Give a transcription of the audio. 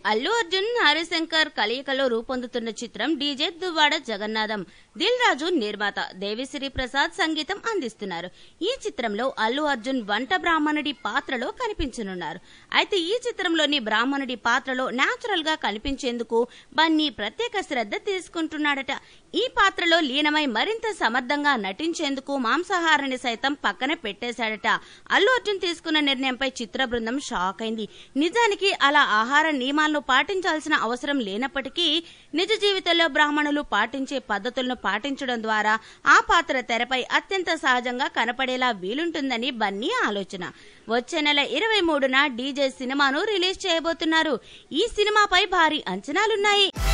అల్లు అర్జున్ హరిశంకర్ కలయికలో రూపొందుతున్న చిత్రం డీజే దువ్వాడ జగన్నాథం దిల్ రాజు నిర్మాత దేవిశ్రీ ప్రసాద్ సంగీతం అందిస్తున్నారు ఈ చిత్రంలో అల్లు అర్జున్ వంట బ్రాహ్మణుడి పాత్రలో కనిపించనున్నారు అయితే ఈ చిత్రంలోని బ్రాహ్మణుడి పాత్రలో న్యాచురల్ గా కనిపించేందుకు బన్నీ ప్రత్యేక శ్రద్ధ తీసుకుంటున్నాడట ఈ పాత్రలో లీనమై మరింత సమర్థంగా నటించేందుకు మాంసాహారాన్ని సైతం పక్కన పెట్టేశాడట అల్లు అర్జున్ తీసుకున్న నిర్ణయంపై చిత్ర బృందం షాక్ అయింది నిజానికి అలా ఆహార నియమాలను పాటించాల్సిన అవసరం లేనప్పటికీ నిజ జీవితంలో బ్రాహ్మణులు పాటించే పద్ధతులను పాటించడం ద్వారా ఆ పాత్ర తెరపై అత్యంత సహజంగా కనపడేలా వీలుంటుందని బన్నీ ఆలోచన వచ్చే నెల ఇరవై మూడున డీజే సినిమాను రిలీజ్ చేయబోతున్నారు ఈ సినిమాపై భారీ అంచనాలున్నాయి